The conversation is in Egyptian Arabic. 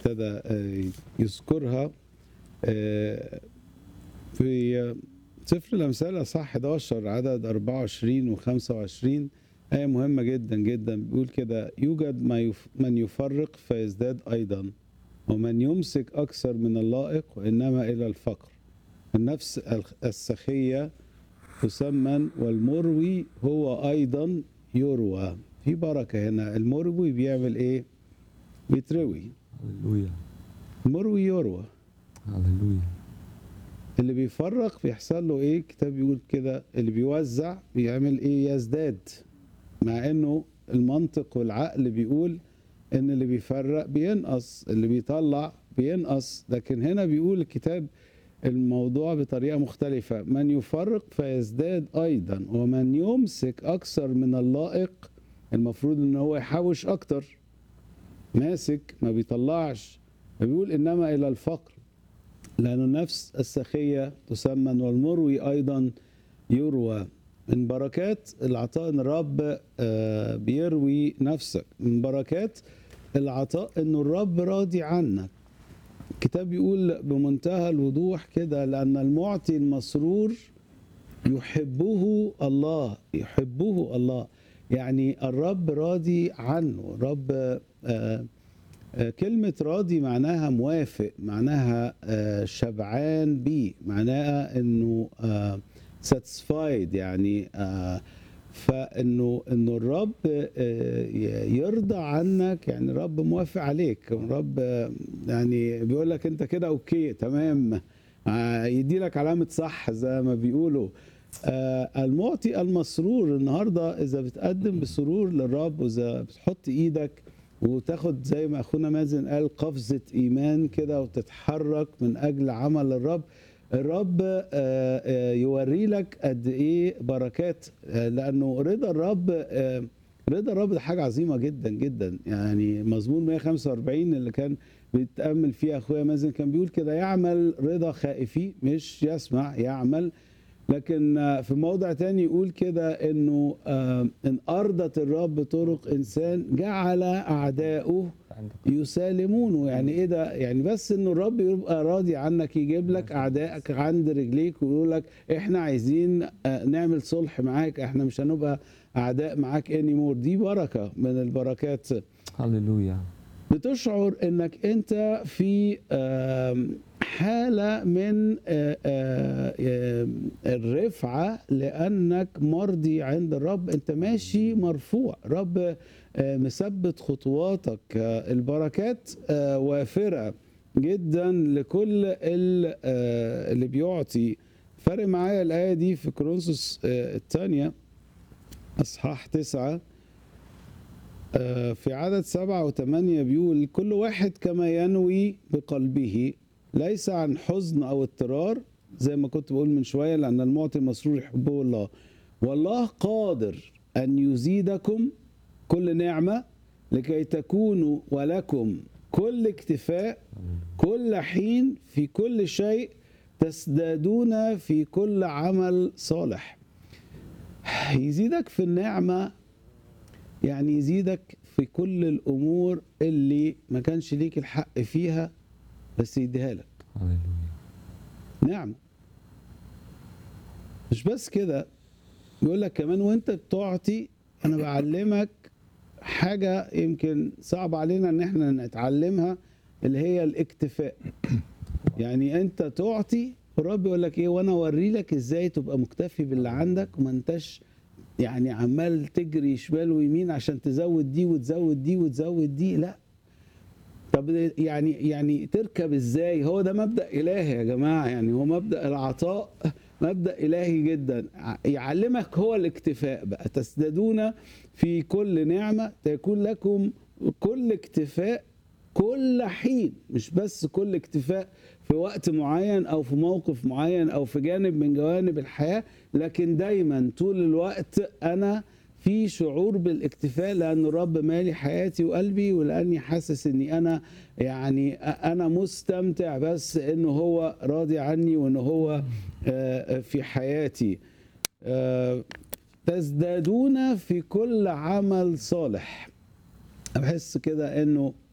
ابتدى آه، يذكرها آه، في سفر الأمثال أصحاح 11 عدد 24 و 25 آية مهمة جدا جدا بيقول كده يوجد ما يف من يفرق فيزداد أيضا ومن يمسك أكثر من اللائق وإنما إلى الفقر النفس السخية تسمن والمروي هو أيضا يروى في بركة هنا المروي بيعمل إيه؟ بيتروي هللويا المروي يروى هللويا اللي بيفرق بيحصل له ايه الكتاب بيقول كده اللي بيوزع بيعمل ايه يزداد مع انه المنطق والعقل بيقول ان اللي بيفرق بينقص اللي بيطلع بينقص لكن هنا بيقول الكتاب الموضوع بطريقة مختلفة من يفرق فيزداد أيضا ومن يمسك أكثر من اللائق المفروض ان هو يحوش أكتر ماسك ما بيطلعش فبيقول إنما إلى الفقر لأن النفس السخية تسمن والمروي أيضا يروى من بركات العطاء ان الرب آه، بيروي نفسك من بركات العطاء انه الرب راضي عنك الكتاب بيقول بمنتهى الوضوح كده لأن المعطي المسرور يحبه الله يحبه الله يعني الرب راضي عنه الرب آه، آه، كلمة راضي معناها موافق معناها آه، شبعان بيه معناها انه ساتسفايد يعني آه، فانه انه الرب آه، يرضى عنك يعني الرب موافق عليك الرب آه، يعني بيقول لك انت كده اوكي تمام آه، يدي لك علامة صح زي ما بيقولوا آه، المعطي المسرور النهارده اذا بتقدم بسرور للرب واذا بتحط ايدك وتاخد زي ما اخونا مازن قال قفزه ايمان كده وتتحرك من اجل عمل الرب الرب آه، آه، يوري لك قد ايه بركات آه، لانه رضا الرب آه، رضا الرب ده حاجه عظيمه جدا جدا يعني مزمور 145 اللي كان بيتامل فيه اخويا مازن كان بيقول كده يعمل رضا خائفي مش يسمع يعمل لكن آه، في موضع تاني يقول كده انه آه، ان ارضت الرب طرق انسان جعل اعداؤه يسالمونه يعني ايه ده يعني بس انه الرب يبقى راضي عنك يجيب لك اعدائك عند رجليك ويقول لك احنا عايزين آه، نعمل صلح معاك احنا مش هنبقى اعداء معاك اني مور دي بركه من البركات هللويا بتشعر انك انت في آم، حاله من آه، آه، آه، الرفعه لانك مرضي عند الرب انت ماشي مرفوع رب آه، مثبت خطواتك آه، البركات آه، وافره جدا لكل ال- آه، اللي بيعطي فرق معايا الايه دي في كورنثوس آه، الثانيه اصحاح تسعه آه، في عدد سبعة وثمانية بيقول كل واحد كما ينوي بقلبه ليس عن حزن أو اضطرار زي ما كنت بقول من شوية لأن المعطي المسرور يحبه الله والله قادر أن يزيدكم كل نعمة لكي تكونوا ولكم كل اكتفاء كل حين في كل شيء تزدادون في كل عمل صالح يزيدك في النعمه يعني يزيدك في كل الامور اللي ما كانش ليك الحق فيها بس يديها لك هللويا نعمه مش بس كده بيقول لك كمان وانت بتعطي انا بعلمك حاجه يمكن صعب علينا ان احنا نتعلمها اللي هي الاكتفاء يعني انت تعطي والرب يقول لك ايه وانا اوري لك ازاي تبقى مكتفي باللي عندك وما انتش يعني عمال تجري شمال ويمين عشان تزود دي وتزود دي وتزود دي لا طب يعني يعني تركب ازاي هو ده مبدا الهي يا جماعه يعني هو مبدا العطاء مبدا الهي جدا ع- يعلمك هو الاكتفاء بقى تزدادون في كل نعمه تكون لكم كل اكتفاء كل حين مش بس كل اكتفاء في وقت معين او في موقف معين او في جانب من جوانب الحياه لكن دايما طول الوقت انا في شعور بالاكتفاء لان الرب مالي حياتي وقلبي ولاني حاسس اني انا يعني انا مستمتع بس انه هو راضي عني وانه هو آه، في حياتي آه، تزدادون في كل عمل صالح بحس كده انه